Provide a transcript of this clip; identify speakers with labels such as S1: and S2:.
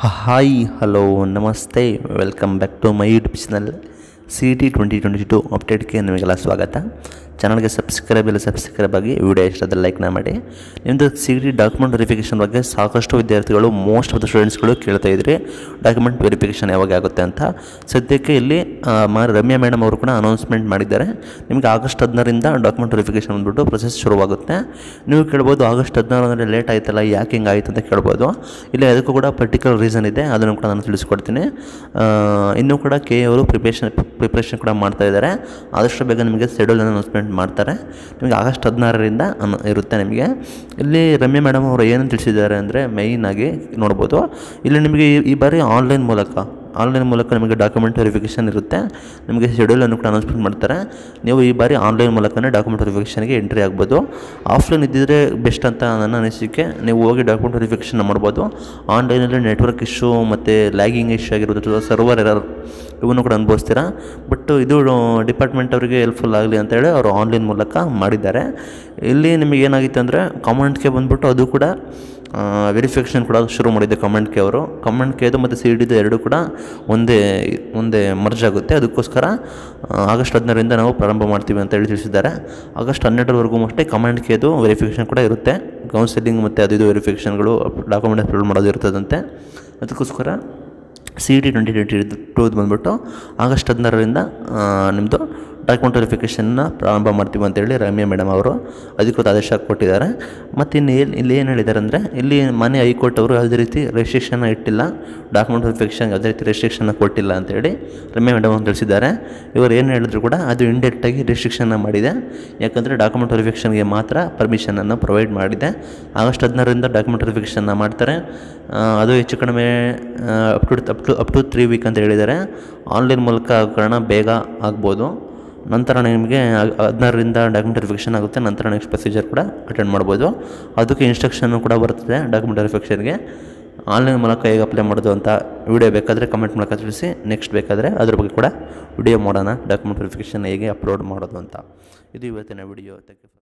S1: hi hello ನಮಸ್ತೆ welcome back to my YouTube channel C T twenty twenty two ಅಪ್ಡೇಟ್ಗೆ ನಿಮಗೆಲ್ಲ ಸ್ವಾಗತ ಚಾನಲ್ಗೆ ಸಬ್ಸ್ಕ್ರೈಬ್ ಇಲ್ಲ ಸಬ್ಸ್ಕ್ರೈಬ್ ಆಗಿ ವಿಡಿಯೋ ಇಷ್ಟದ ಲೈಕ್ನ ಮಾಡಿ ನಿಮ್ಮದು ಸಿ ಟಿ ಡಾಕ್ಯುಮೆಂಟ್ ವೆರಿಫಿಕೇಷನ್ ಬಗ್ಗೆ ಸಾಕಷ್ಟು ವಿದ್ಯಾರ್ಥಿಗಳು ಮೋಸ್ಟ್ ಆಫ್ ದ ಸ್ಟೂಡೆಂಟ್ಸ್ಗಳು ಕೇಳ್ತಾ ಇದ್ರಿ ಡಾಕ್ಯುಮೆಂಟ್ ವೆರಿಫಿಕೇಷನ್ ಯಾವಾಗ ಆಗುತ್ತೆ ಅಂತ ಸದ್ಯಕ್ಕೆ ಇಲ್ಲಿ ಆ, ಮ ರಮ್ಯಾ ಮೇಡಮ್ ಅವರು ಕೂಡ ಅನೌನ್ಸ್ಮೆಂಟ್ ಮಾಡಿದ್ದಾರೆ ನಿಮಗೆ ಆಗಸ್ಟ್ ಹದಿನಾರರಿಂದ ಡಾಕ್ಯುಮೆಂಟ್ ವೆರಿಫಿಕೇಷನ್ ಬಂದ್ಬಿಟ್ಟು ಪ್ರೊಸೆಸ್ ಶುರುವಾಗುತ್ತೆ ನೀವು ಕೇಳ್ಬೋದು ಆಗಸ್ಟ್ ಹದಿನಾರು ಅಂದರೆ ಲೇಟ್ ಆಯ್ತಲ್ಲ ಯಾಕೆ ಹಿಂಗೆ ಆಯ್ತು ಅಂತ ಕೇಳ್ಬೋದು ಇಲ್ಲಿ ಅದಕ್ಕೂ ಕೂಡ ಪರ್ಟಿಕ್ಯುಲರ್ ರೀಸನ್ ಇದೆ ಅದನ್ನು ಕೂಡ ನಾನು ತಿಳಿಸ್ಕೊಡ್ತೀನಿ ಆ, ಇನ್ನೂ ಕೂಡ ಕೆ ಅವರು ಪ್ರಿಪರೇಷನ್ ಪ್ರಿಪ್ರೇಷನ್ ಕೂಡ ಮಾಡ್ತಾ ಇದ್ದಾರೆ ಆದಷ್ಟು ಬೇಗ ನಿಮಗೆ ಶೆಡ್ಯೂಲ್ ಅನೌನ್ಸ್ಮೆಂಟ್ ಮಾಡ್ತಾರೆ ನಿಮಗೆ ಆಗಸ್ಟ್ ಹದಿನಾರರಿಂದ ಅನ್ ಇರುತ್ತೆ ನಿಮಗೆ ಇಲ್ಲಿ ರಮ್ಯಾ ಮೇಡಮ್ ಅವರು ಏನು ತಿಳಿಸಿದ್ದಾರೆ ಅಂದರೆ ಮೈನಾಗಿ ನೋಡ್ಬೋದು ಇಲ್ಲಿ ನಿಮಗೆ ಈ- ಈ ಬಾರಿ ಆನ್ಲೈನ್ ಮೂಲಕ ಆನ್ಲೈನ್ ಮೂಲಕ ನಿಮಗೆ ಡಾಕ್ಯುಮೆಂಟ್ ವೆರಿಫಿಕೇಷನ್ ಇರುತ್ತೆ ನಿಮಗೆ ಶೆಡ್ಯೂಲನ್ನು ಕೂಡ ಅನೌನ್ಸ್ಮೆಂಟ್ ಮಾಡ್ತಾರೆ ನೀವು ಈ ಬಾರಿ ಆನ್ಲೈನ್ ಮೂಲಕನೇ ಡಾಕ್ಯುಮೆಂಟ್ ವೆರಿಫಿಕೇಷನ್ಗೆ ಎಂಟ್ರಿ ಆಗ್ಬೋದು ಆಫ್ಲೈನ್ ಇದ್ದಿದ್ರೆ ಬೆಸ್ಟ್ ಅಂತ ನನ್ನ ಅನಿಸಿಕೆ ನೀವು ಹೋಗಿ ಡಾಕ್ಯುಮೆಂಟ್ ವೆರಿಫಿಕೇಷನ್ ಮಾಡ್ಬೋದು ಆನ್ಲೈನಲ್ಲಿ ನೆಟ್ವರ್ಕ್ ಇಶ್ಯೂ ಮತ್ತು ಲ್ಯಾಗಿಂಗ್ ಇಶ್ಯೂ ಆಗಿರ್ಬೋದು ಸರ್ವರ್ ಎರರ್ ಇವನ್ನು ಕೂಡ ಅನುಭವಿಸ್ತೀರಾ ಬಟ್ ಇದು ಡಿಪಾರ್ಟ್ಮೆಂಟ್ ಅವರಿಗೆ ಹೆಲ್ಪ್ಫುಲ್ ಆಗಲಿ ಅಂತೇಳಿ ಅವರು ಆನ್ಲೈನ್ ಮೂಲಕ ಮಾಡಿದ್ದಾರೆ ಇಲ್ಲಿ ನಿಮಗೆ ಏನಾಗಿತ್ತು ಅಂದರೆ ಕಾಮೆಂಟ್ಗೆ ಬಂದ್ಬಿಟ್ಟು ಅದು ಕೂಡ ವೆರಿಫಿಕೇಷನ್ ಕೂಡ ಶುರು ಮಾಡಿದ್ದೆ ಕಮೆಂಟ್ ಕೆ ಅವರು ಕಮೆಂಟ್ ಕೆದು ಮತ್ತು ಸಿ ಡಿದು ಎರಡು ಕೂಡ ಒಂದೇ ಒಂದೇ ಮರ್ಜ್ ಆಗುತ್ತೆ ಅದಕ್ಕೋಸ್ಕರ ಆ, ಆಗಸ್ಟ್ ಹದಿನಾರರಿಂದ ನಾವು ಪ್ರಾರಂಭ ಮಾಡ್ತೀವಿ ಅಂತ ಹೇಳಿ ತಿಳಿಸಿದ್ದಾರೆ ಆಗಸ್ಟ್ ಹನ್ನೆರಡರವರೆಗೂ ಅಷ್ಟೇ ಕಮೆಂಟ್ ಕೆದು ವೆರಿಫಿಕೇಷನ್ ಕೂಡ ಇರುತ್ತೆ ಕೌನ್ಸಿಲಿಂಗ್ ಮತ್ತು ಅದು ಇದು ವೆರಿಫಿಕೇಷನ್ಗಳು ಡಾಕ್ಯುಮೆಂಟ್ ಅಪ್ಲೋಡ್ ಮಾಡೋದು ಇರ್ತದಂತೆ ಅದಕ್ಕೋಸ್ಕರ ಸಿ ಟಿ ಟ್ವೆಂಟಿ ಟ್ವೆಂಟಿ ಟೂದು ಬಂದ್ಬಿಟ್ಟು ಆಗಸ್ಟ್ ಹದಿನಾರರಿಂದ ನಿಮ್ಮದು ಡಾಕ್ಯುಮೆಂಟ್ ವೆರಿಫಿಕೇಷನ್ನ ಪ್ರಾರಂಭ ಮಾಡ್ತೀವಿ ಅಂತೇಳಿ ರಮ್ಯಾ ಮೇಡಮ್ ಅವರು ಅಧಿಕೃತ ಆದೇಶ ಕೊಟ್ಟಿದ್ದಾರೆ ಮತ್ತು ಇನ್ನು ಏನು ಇಲ್ಲಿ ಏನು ಹೇಳಿದ್ದಾರೆ ಅಂದರೆ ಇಲ್ಲಿ ಮನೆ ಹೈಕೋರ್ಟ್ ಅವರು ಯಾವುದೇ ರೀತಿ ರೆಸ್ಟ್ರಿಕ್ಷನ್ನ ಇಟ್ಟಿಲ್ಲ ಡಾಕ್ಯುಮೆಂಟ್ ವೆರಿಫಿಕೇಷನ್ ಯಾವುದೇ ರೀತಿ ರೆಸ್ಟ್ರಿಕ್ಷನ್ನ ಕೊಟ್ಟಿಲ್ಲ ಅಂತೇಳಿ ರಮ್ಯಾ ಮೇಡಮ್ ಅವರು ತಿಳಿಸಿದ್ದಾರೆ ಇವರು ಏನು ಹೇಳಿದ್ರು ಕೂಡ ಅದು ಇಂಡೈರೆಕ್ಟಾಗಿ ರೆಸ್ಟ್ರಿಕ್ಷನ್ನ ಮಾಡಿದೆ ಯಾಕಂದರೆ ಡಾಕ್ಯುಮೆಂಟ್ ವೆರಿಫಿಕೇಷನ್ಗೆ ಮಾತ್ರ ಪರ್ಮಿಷನನ್ನು ಪ್ರೊವೈಡ್ ಮಾಡಿದೆ ಆಗಸ್ಟ್ ಹದಿನಾರರಿಂದ ಡಾಕ್ಯುಮೆಂಟ್ ವೆರಿಫಿಕೇಷನ್ನ ಮಾಡ್ತಾರೆ ಆ, ಅದು ಹೆಚ್ಚು ಕಡಿಮೆ up to up to up to three week ಅಂತ ಹೇಳಿದ್ದಾರೆ ಆನ್ಲೈನ್ ಮೂಲಕ ಆಗೋ ಕಾರಣ ಬೇಗ ಆಗ್ಬೋದು ನಂತರ ನಿಮಗೆ ಹದಿನಾರರಿಂದ ಡಾಕ್ಯುಮೆಂಟ್ ವೆರಿಫಿಕೇಷನ್ ಆಗುತ್ತೆ ನಂತರ ನೆಕ್ಸ್ಟ್ ಪ್ರೊಸೀಜರ್ ಕೂಡ ಅಟೆಂಡ್ ಮಾಡ್ಬೋದು ಅದಕ್ಕೆ ಇನ್ಸ್ಟ್ರಕ್ಷನ್ ಕೂಡ ಬರ್ತದೆ ಡಾಕ್ಯುಮೆಂಟ್ ವೆರಿಫಿಕೇಷನ್ಗೆ ಆನ್ಲೈನ್ ಮೂಲಕ ಹೇಗೆ ಅಪ್ಲೈ ಮಾಡೋದು ಅಂತ ವಿಡಿಯೋ ಬೇಕಾದರೆ ಕಮೆಂಟ್ ಮೂಲಕ ತಿಳಿಸಿ ನೆಕ್ಸ್ಟ್ ಬೇಕಾದರೆ ಅದ್ರ ಬಗ್ಗೆ ಕೂಡ ವಿಡಿಯೋ ಮಾಡೋಣ ಡಾಕ್ಯುಮೆಂಟ್ ವೆರಿಫಿಕೇಷನ್ ಹೇಗೆ ಅಪ್ಲೋಡ್ ಮಾಡೋದು ಅಂತ ಇದು ಇವತ್ತಿನ ವಿಡಿಯೋ ಥ್ಯಾಂಕ್ ಯು